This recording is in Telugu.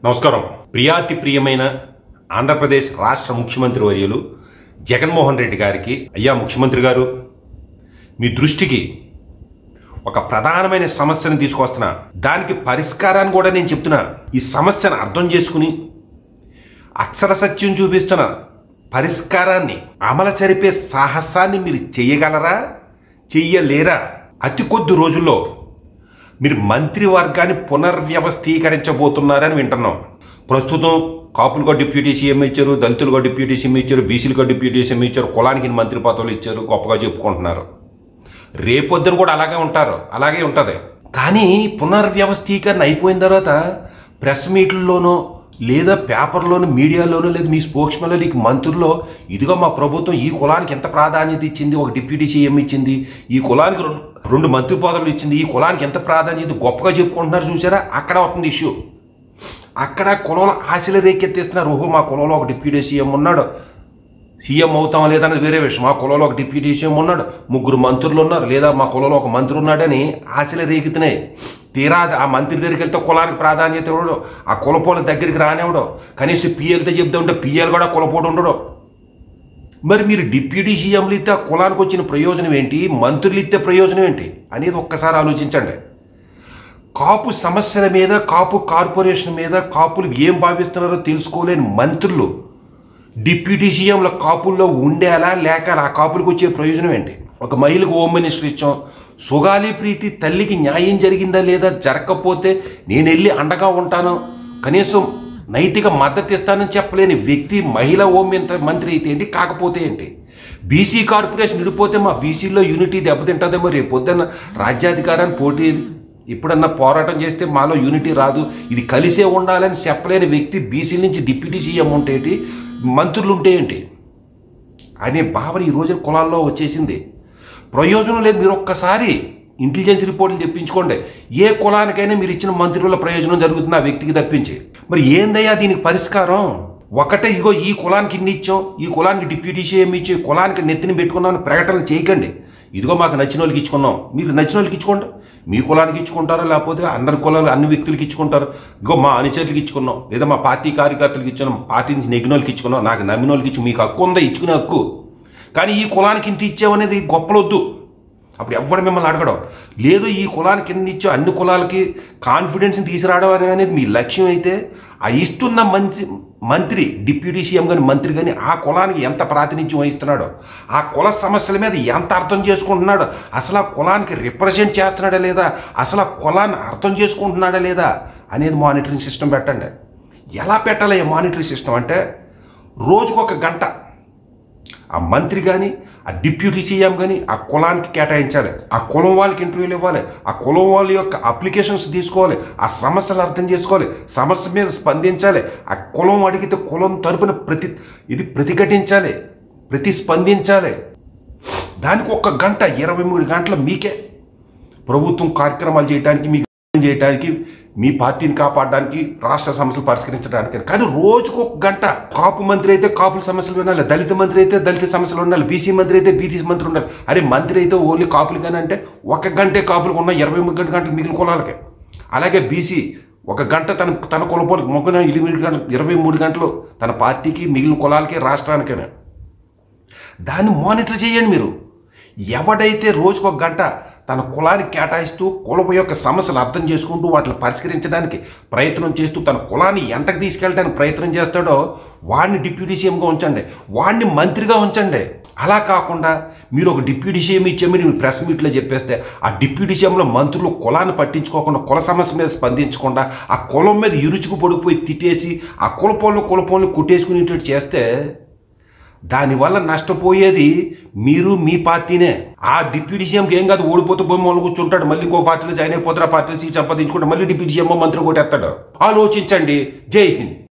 నమస్కారం ప్రియాతి ప్రియమైన ఆంధ్రప్రదేశ్ రాష్ట్ర ముఖ్యమంత్రి వర్యులు జగన్మోహన్ రెడ్డి గారికి అయ్యా ముఖ్యమంత్రి గారు మీ దృష్టికి ఒక ప్రధానమైన సమస్యను తీసుకొస్తున్నా దానికి పరిష్కారాన్ని కూడా నేను చెప్తున్నా ఈ సమస్యను అర్థం చేసుకుని అక్షర సత్యం చూపిస్తున్న పరిష్కారాన్ని అమలు జరిపే సాహసాన్ని మీరు చెయ్యగలరా చెయ్యలేరా అతి కొద్ది రోజుల్లో మీరు మంత్రివర్గాన్ని పునర్వ్యవస్థీకరించబోతున్నారని వింటున్నాం ప్రస్తుతం కాపులుగా డిప్యూటీ సీఎం ఇచ్చారు దళితులుగా డిప్యూటీ సీఎం ఇచ్చారు బీసీలుగా డిప్యూటీ సీఎం ఇచ్చారు కులానికి మంత్రి పదవులు ఇచ్చారు గొప్పగా చెప్పుకుంటున్నారు రేపొద్దున కూడా అలాగే ఉంటారు అలాగే ఉంటుంది కానీ పునర్వ్యవస్థీకరణ అయిపోయిన తర్వాత ప్రెస్ మీట్లలోనో లేదా పేపర్లోనూ మీడియాలోనూ లేదా మీ స్పోక్స్మెన్లో నీకు మంత్రుల్లో ఇదిగో మా ప్రభుత్వం ఈ కులానికి ఎంత ప్రాధాన్యత ఇచ్చింది ఒక డిప్యూటీ సీఎం ఇచ్చింది ఈ కులానికి రెండు రెండు మంత్రి పదవులు ఇచ్చింది ఈ కులానికి ఎంత ప్రాధాన్యత గొప్పగా చెప్పుకుంటున్నారు చూసారా అక్కడ అవుతుంది ఇష్యూ అక్కడ కులంలో ఆశలు రేకెత్తేస్తున్నారు ఓహో మా కులంలో ఒక డిప్యూటీ సీఎం ఉన్నాడు సీఎం అవుతాం లేదనేది వేరే విషయం మా కులంలో ఒక డిప్యూటీ సీఎం ఉన్నాడు ముగ్గురు మంత్రులు ఉన్నారు లేదా మా కులంలో ఒక మంత్రి ఉన్నాడని ఆశలు రేగుతున్నాయి తీరా ఆ మంత్రి దగ్గరికి వెళ్తే కులానికి ప్రాధాన్యత ఇవ్వడు ఆ కులపోల దగ్గరికి రానివ్వడు కనీసం పిఎల్తో చెప్తా ఉంటే పిఎల్ కూడా కులపోటు ఉండడు మరి మీరు డిప్యూటీ సీఎంలు ఇస్తే ఆ కులానికి వచ్చిన ప్రయోజనం ఏంటి మంత్రులు ఇస్తే ప్రయోజనం ఏంటి అనేది ఒక్కసారి ఆలోచించండి కాపు సమస్యల మీద కాపు కార్పొరేషన్ మీద కాపులు ఏం భావిస్తున్నారో తెలుసుకోలేని మంత్రులు డిప్యూటీ సీఎంల కాపుల్లో ఉండేలా లేక ఆ కాపులకు వచ్చే ప్రయోజనం ఏంటి ఒక మహిళకు హోమ్ మినిస్టర్ ఇచ్చాం సుగాలి ప్రీతి తల్లికి న్యాయం జరిగిందా లేదా జరగకపోతే నేను వెళ్ళి అండగా ఉంటాను కనీసం నైతిక మద్దతు ఇస్తానని చెప్పలేని వ్యక్తి మహిళా హోమ్ మిన్- మంత్రి అయితే ఏంటి కాకపోతే ఏంటి బీసీ కార్పొరేషన్ విడిపోతే మా బీసీలో యూనిటీ దెబ్బతింటుందేమో రేపు పొద్దున్న రాజ్యాధికారాన్ని పోటీ ఎప్పుడన్నా పోరాటం చేస్తే మాలో యూనిటీ రాదు ఇది కలిసే ఉండాలని చెప్పలేని వ్యక్తి బీసీ నుంచి డిప్యూటీ సీఎం ఉంటే ఏంటి మంత్రులు ఉంటే ఏంటి అనే భావన ఈ రోజున కులాల్లో వచ్చేసింది ప్రయోజనం లేదు మీరు ఒక్కసారి ఇంటెలిజెన్స్ రిపోర్ట్లు తెప్పించుకోండి ఏ కులానికైనా మీరు ఇచ్చిన మంత్రుల ప్రయోజనం జరుగుతుంది ఆ వ్యక్తికి తప్పించి మరి ఏందయ్యా దీనికి పరిష్కారం ఒకటే ఇగో ఈ కులానికి ఇన్ని ఇచ్చాం ఈ కులానికి డిప్యూటీ సీఎం ఇచ్చి ఈ కులానికి నెత్తిని పెట్టుకున్నామని ప్రకటన చేయకండి ఇదిగో మాకు నచ్చిన వాళ్ళకి ఇచ్చుకున్నాం మీరు నచ్చిన వాళ్ళకి ఇచ్చుకోండి మీ కులానికి ఇచ్చుకుంటారో లేకపోతే అందరి కులాలు అన్ని వ్యక్తులకి ఇచ్చుకుంటారు ఇగో మా అనుచరులకి ఇచ్చుకున్నాం లేదా మా పార్టీ కార్యకర్తలకు ఇచ్చున్నాం పార్టీ నుంచి నెగ్గిన వాళ్ళకి ఇచ్చుకున్నాం నాకు నమ్మిన వాళ్ళకి ఇచ్చి మీకు హక్కు ఉందా ఇచ్చుకునే హక్కు కానీ ఈ కులానికి ఇంత ఇచ్చామనేది గొప్పలొద్దు అప్పుడు ఎవ్వరు మిమ్మల్ని అడగడం లేదు ఈ కులానికి ఎన్ని ఇచ్చో అన్ని కులాలకి కాన్ఫిడెన్స్ని తీసుకురావడం అనే- అనేది మీ లక్ష్యం అయితే ఆ ఇస్తున్న మంత్రి మంత్రి డిప్యూటీ సీఎం కానీ మంత్రి కానీ ఆ కులానికి ఎంత ప్రాతినిధ్యం వహిస్తున్నాడో ఆ కుల సమస్యల మీద ఎంత అర్థం చేసుకుంటున్నాడో అసలు ఆ కులానికి రిప్రజెంట్ చేస్తున్నాడా లేదా అసలు ఆ కులాన్ని అర్థం చేసుకుంటున్నాడా లేదా అనేది మానిటరింగ్ సిస్టమ్ పెట్టండి ఎలా పెట్టాలి ఈ మానిటరింగ్ సిస్టమ్ అంటే రోజుకొక గంట ఆ మంత్రి కానీ ఆ డిప్యూటీ సీఎం కానీ ఆ కులానికి కేటాయించాలి ఆ కులం వాళ్ళకి ఇంటర్వ్యూలు ఇవ్వాలి ఆ కులం వాళ్ళ యొక్క అప్లికేషన్స్ తీసుకోవాలి ఆ సమస్యలు అర్థం చేసుకోవాలి సమస్య మీద స్పందించాలి ఆ కులం అడిగితే కులం తరపున ప్రతి ఇది ప్రతిఘటించాలి ప్రతిస్పందించాలి దానికి ఒక గంట ఇరవై మూడు గంటలు మీకే ప్రభుత్వం కార్యక్రమాలు చేయడానికి మీకు చేయడానికి మీ పార్టీని కాపాడడానికి రాష్ట్ర సమస్యలు పరిష్కరించడానికి కానీ రోజుకు ఒక గంట కాపు మంత్రి అయితే కాపుల సమస్యలు వినాలి దళిత మంత్రి అయితే దళిత సమస్యలు ఉండాలి బీసీ మంత్రి అయితే బీసీ మంత్రి ఉండాలి అరే మంత్రి అయితే ఓన్లీ కాపులు కానీ అంటే ఒక గంటే కాపులకు ఉన్న ఇరవై మూడు గంటల గంటలు మిగిలిన కులాలకే అలాగే బీసీ ఒక గంట తన తన కులపోలకి మొక్కన ఎనిమిది గంటలు ఇరవై మూడు గంటలు తన పార్టీకి మిగిలిన కులాలకి రాష్ట్రానికైనా దాన్ని మానిటర్ చేయండి మీరు ఎవడైతే రోజుకు ఒక గంట తన కులానికి కేటాయిస్తూ కులం యొక్క సమస్యలు అర్థం చేసుకుంటూ వాటిని పరిష్కరించడానికి ప్రయత్నం చేస్తూ తన కులాన్ని ఎంటకు తీసుకెళ్ళడానికి ప్రయత్నం చేస్తాడో వాడిని డిప్యూటీ సీఎంగా ఉంచండి వాడిని మంత్రిగా ఉంచండి అలా కాకుండా మీరు ఒక డిప్యూటీ సీఎం ఇచ్చామని మీరు ప్రెస్ మీట్లో చెప్పేస్తే ఆ డిప్యూటీ సీఎంలో మంత్రులు కులాన్ని పట్టించుకోకుండా కుల సమస్య మీద స్పందించకుండా ఆ కులం మీద ఇరుచుకు పడిపోయి తిట్టేసి ఆ కులపోళ్ళు కులపోళ్ళు కొట్టేసుకునేటట్టు చేస్తే దానివల్ల నష్టపోయేది మీరు మీ పార్టీనే ఆ డిప్యూటీ సీఎంకి ఏం కాదు ఓడిపోతే బొమ్మలు కూర్చుంటాడు మళ్ళీ ఇంకో పార్టీలో జాయిన్ అయిపోతారు ఆ పార్టీలో సీట్ సంపాదించుకుంటే మళ్ళీ డిప్యూటీ సీఎం మంత్రి కొట్టేస్తాడు ఆలోచించండి జై హింద్